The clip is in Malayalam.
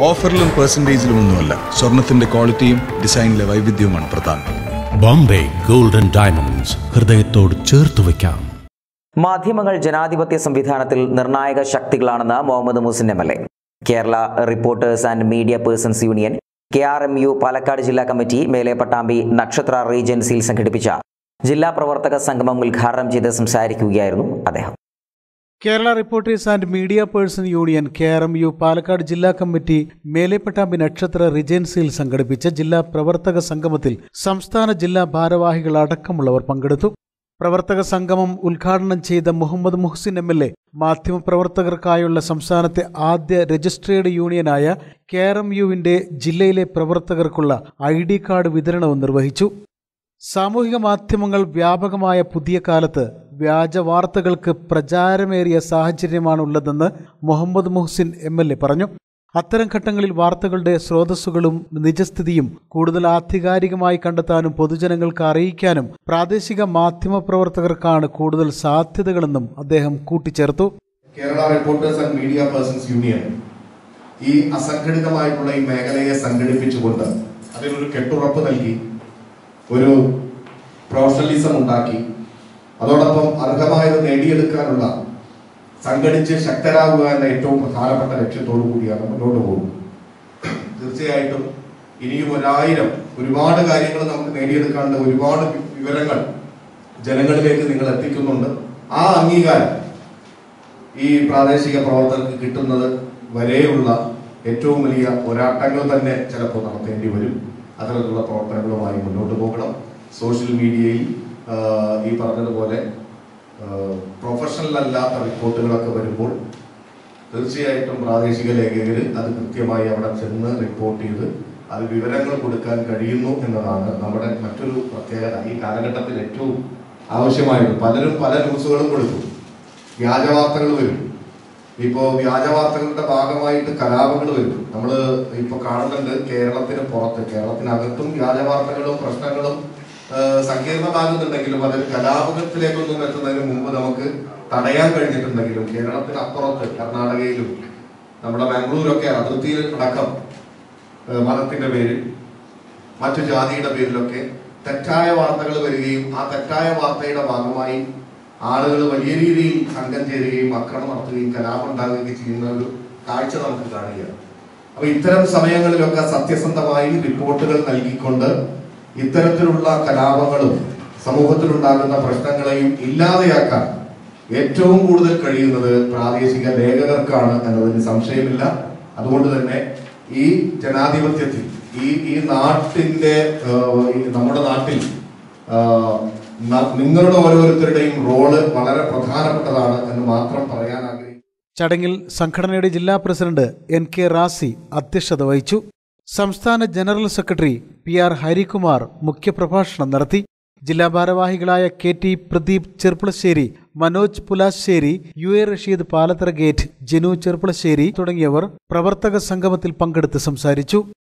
ഓഫറിലും പെർസെൻറ്റേജിലും ഒന്നുമല്ല സ്വർണത്തിന്റെ ക്വാളിറ്റിയും ഡിസൈനിലെ വൈവിധ്യവുമാണ് പ്രധാനം ബോംബെ ഗോൾഡൻ ഡയമണ്ട്സ് ഹൃദയത്തോട് ചേർത്ത് വയ്ക്കാം മാധ്യമങ്ങൾ ജനാധിപത്യ സംവിധാനത്തിൽ നിർണായക ശക്തികളാണെന്ന് Muhammad Muhsin M L A Kerala reporters and media persons union K R M U Palakkad ജില്ലാ കമ്മിറ്റി മേലെ പട്ടാമ്പി നക്ഷത്ര റീജൻസിയിൽ സംഘടിപ്പിച്ച ജില്ലാ പ്രവർത്തക സംഗമം ഉദ്ഘാടനം ചെയ്ത് സംസാരിക്കുകയായിരുന്നു അദ്ദേഹം Kerala reporters and media person union K R M U Palakkad ജില്ലാ കമ്മിറ്റി മേലെപ്പട്ടാമ്പി നക്ഷത്ര റിജൻസിയിൽ സംഘടിപ്പിച്ച ജില്ലാ പ്രവർത്തക സംഗമത്തിൽ സംസ്ഥാന ജില്ലാ ഭാരവാഹികൾ അടക്കമുള്ളവർ പങ്കെടുത്തു പ്രവർത്തക സംഗമം ഉദ്ഘാടനം ചെയ്ത Muhammad Muhsin M L A മാധ്യമപ്രവർത്തകർക്കായുള്ള സംസ്ഥാനത്തെ ആദ്യ രജിസ്ട്രേഡ് യൂണിയനായ കെ ആർ എം യുവിന്റെ ജില്ലയിലെ പ്രവർത്തകർക്കുള്ള ഐ ഡി കാർഡ് വിതരണവും നിർവഹിച്ചു സാമൂഹിക മാധ്യമങ്ങൾ വ്യാപകമായ പുതിയ കാലത്ത് വ്യാജ വാർത്തകൾക്ക് പ്രചാരമേറിയ സാഹചര്യമാണുള്ളതെന്ന് Muhammad Muhsin M L A പറഞ്ഞു അത്തരം ഘട്ടങ്ങളിൽ വാർത്തകളുടെ സ്രോതസ്സുകളും നിജസ്ഥിതിയും കൂടുതൽ ആധികാരികമായി കണ്ടെത്താനും പൊതുജനങ്ങൾക്ക് അറിയിക്കാനും പ്രാദേശിക മാധ്യമ പ്രവർത്തകർക്കാണ് കൂടുതൽ സാധ്യതകളെന്നും അദ്ദേഹം കൂട്ടിച്ചേർത്തു Kerala reporters and media persons union ഈ അസംഘടിതമായിട്ടുള്ള ഈ മേഖലയെ സംഘടിപ്പിച്ചുകൊണ്ട് അതിനൊരു കെട്ടുറപ്പ് നൽകി ഒരു പ്രൊഫഷണലിസം ഉണ്ടാക്കി അതോടൊപ്പം അർഹമായത് നേടിയെടുക്കാനുള്ള സംഘടിച്ച് ശക്തരാകുക എന്ന ഏറ്റവും പ്രധാനപ്പെട്ട ലക്ഷ്യത്തോടു കൂടിയാണ് മുന്നോട്ട് പോകുന്നത് തീർച്ചയായിട്ടും ഇനിയും ഒരായിരം ഒരുപാട് കാര്യങ്ങൾ നമുക്ക് നേടിയെടുക്കാണ്ട് ഒരുപാട് വിവരങ്ങൾ ജനങ്ങളിലേക്ക് നിങ്ങൾ എത്തിക്കുന്നുണ്ട് ആ അംഗീകാരം ഈ പ്രാദേശിക പ്രവർത്തകർക്ക് കിട്ടുന്നത് വരെയുള്ള ഏറ്റവും വലിയ പോരാട്ടങ്ങൾ തന്നെ ചിലപ്പോൾ നടത്തേണ്ടി വരും അത്തരത്തിലുള്ള പ്രവർത്തനങ്ങളുമായി മുന്നോട്ട് പോകണം സോഷ്യൽ മീഡിയയിൽ ആ, ഈ പറഞ്ഞതുപോലെ പ്രൊഫഷണൽ അല്ലാത്ത റിപ്പോർട്ടുകളൊക്കെ വരുമ്പോൾ തീർച്ചയായിട്ടും പ്രാദേശിക ലേഖകർ അത് കൃത്യമായി അവിടെ ചെന്ന് റിപ്പോർട്ട് ചെയ്ത് അത് വിവരങ്ങൾ കൊടുക്കാൻ കഴിയുന്നു എന്നതാണ് നമ്മുടെ മറ്റൊരു പ്രത്യേകത ഈ കാലഘട്ടത്തിൽ ഏറ്റവും ആവശ്യമായത് പലരും പല ന്യൂസുകളും കൊടുത്തു വ്യാജ വാർത്തകൾ വരും ഇപ്പോ വ്യാജ വാർത്തകളുടെ ഭാഗമായിട്ട് കലാപങ്ങൾ വരും നമ്മൾ ഇപ്പൊ കാണുന്നുണ്ട് കേരളത്തിന് പുറത്ത് കേരളത്തിനകത്തും വ്യാജ വാർത്തകളും പ്രശ്നങ്ങളും ആ, സങ്കീർണമാകുന്നുണ്ടെങ്കിലും അതിൽ കലാപത്തിലേക്കൊന്നും എത്തുന്നതിന് മുമ്പ് നമുക്ക് തടയാൻ കഴിഞ്ഞിട്ടുണ്ടെങ്കിലും കേരളത്തിന് അപ്പുറത്ത് കർണാടകയിലും നമ്മുടെ ബാംഗ്ലൂരൊക്കെ അതിർത്തിയിൽ അടക്കം ആ, മതത്തിന്റെ പേരിൽ മറ്റു ജാതിയുടെ പേരിലൊക്കെ തെറ്റായ വാർത്തകൾ വരികയും ആ തെറ്റായ വാർത്തയുടെ ഭാഗമായി ആളുകൾ വലിയ രീതിയിൽ സംഘം ചേരുകയും അക്രമം നടത്തുകയും കലാപം ഉണ്ടാകുകയും ചെയ്യുന്ന ഒരു കാഴ്ച നമുക്ക് കാണുകയാണ് അപ്പൊ ഇത്തരം സമയങ്ങളിലൊക്കെ സത്യസന്ധമായി റിപ്പോർട്ടുകൾ നൽകിക്കൊണ്ട് ഇത്തരത്തിലുള്ള കലാപങ്ങളും സമൂഹത്തിലുണ്ടാകുന്ന പ്രശ്നങ്ങളെയും ഇല്ലാതെയാക്കാൻ ഏറ്റവും കൂടുതൽ കഴിയുന്നത് പ്രാദേശിക ലേഖകർക്കാണ് എന്നതിന് സംശയമില്ല അതുകൊണ്ട് തന്നെ ഈ ജനാധിപത്യത്തിൽ ഈ ഈ നാട്ടിന്റെ ഏഹ്, ഈ നമ്മുടെ നാട്ടിൽ ആഹ്, ന- നിങ്ങളുടെ ഓരോരുത്തരുടെയും റോള് വളരെ പ്രധാനപ്പെട്ടതാണ് എന്ന് മാത്രം പറയാൻ ആഗ്രഹിക്കുന്നു ചടങ്ങിൽ സംഘടനയുടെ ജില്ലാ പ്രസിഡന്റ് എൻ കെ റാസി അധ്യക്ഷത വഹിച്ചു സംസ്ഥാന general secretary P R Harikumar മുഖ്യപ്രഭാഷണം നടത്തി ജില്ലാ ഭാരവാഹികളായ K T Pradeep Cherpulassery Manoj Pulassery U A Rasheed Palathara gate Jinu Cherpulassery തുടങ്ങിയവർ പ്രവർത്തക സംഗമത്തിൽ പങ്കെടുത്ത് സംസാരിച്ചു